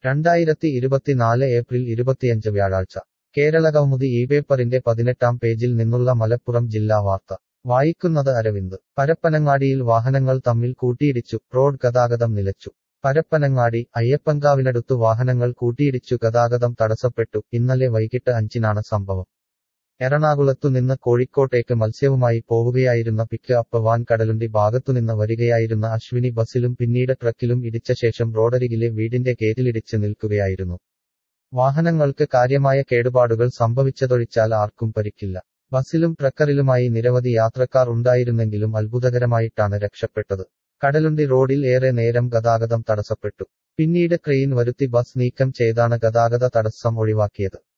രണ്ടായിരത്തി ഇരുപത്തിനാല് ഏപ്രിൽ ഇരുപത്തിയഞ്ച് വ്യാഴാഴ്ച കേരളകൗമുദി ഈ പേപ്പറിന്റെ പതിനെട്ടാം പേജിൽ നിന്നുള്ള മലപ്പുറം ജില്ലാ വാർത്ത വായിക്കുന്നത് അരവിന്ദ് പരപ്പനങ്ങാടിയിൽ വാഹനങ്ങൾ തമ്മിൽ കൂട്ടിയിടിച്ചു റോഡ് ഗതാഗതം നിലച്ചു പരപ്പനങ്ങാടി അയ്യപ്പൻകാവിനടുത്തു വാഹനങ്ങൾ കൂട്ടിയിടിച്ചു ഗതാഗതം തടസ്സപ്പെട്ടു ഇന്നലെ വൈകിട്ട് അഞ്ചിനാണ് സംഭവം എറണാകുളത്തുനിന്ന് കോഴിക്കോട്ടേക്ക് മത്സ്യവുമായി പോവുകയായിരുന്ന പിക്ക് അപ്പ് വാൻ കടലുണ്ടി ഭാഗത്തുനിന്ന് വരികയായിരുന്ന അശ്വിനി ബസിലും പിന്നീട് ട്രക്കിലും ഇടിച്ച ശേഷം റോഡരികിലെ വീടിന്റെ ഗേറ്റിലിടിച്ച് നിൽക്കുകയായിരുന്നു വാഹനങ്ങൾക്ക് കാര്യമായ കേടുപാടുകൾ സംഭവിച്ചതൊഴിച്ചാൽ ആർക്കും പരിക്കില്ല ബസിലും ട്രക്കറിലുമായി നിരവധി യാത്രക്കാർ ഉണ്ടായിരുന്നെങ്കിലും അത്ഭുതകരമായിട്ടാണ് രക്ഷപ്പെട്ടത് കടലുണ്ടി റോഡിൽ ഏറെ നേരം ഗതാഗതം തടസ്സപ്പെട്ടു പിന്നീട് ക്രെയിൻ വരുത്തി ബസ് നീക്കം ചെയ്താണ് ഗതാഗത തടസ്സം ഒഴിവാക്കിയത്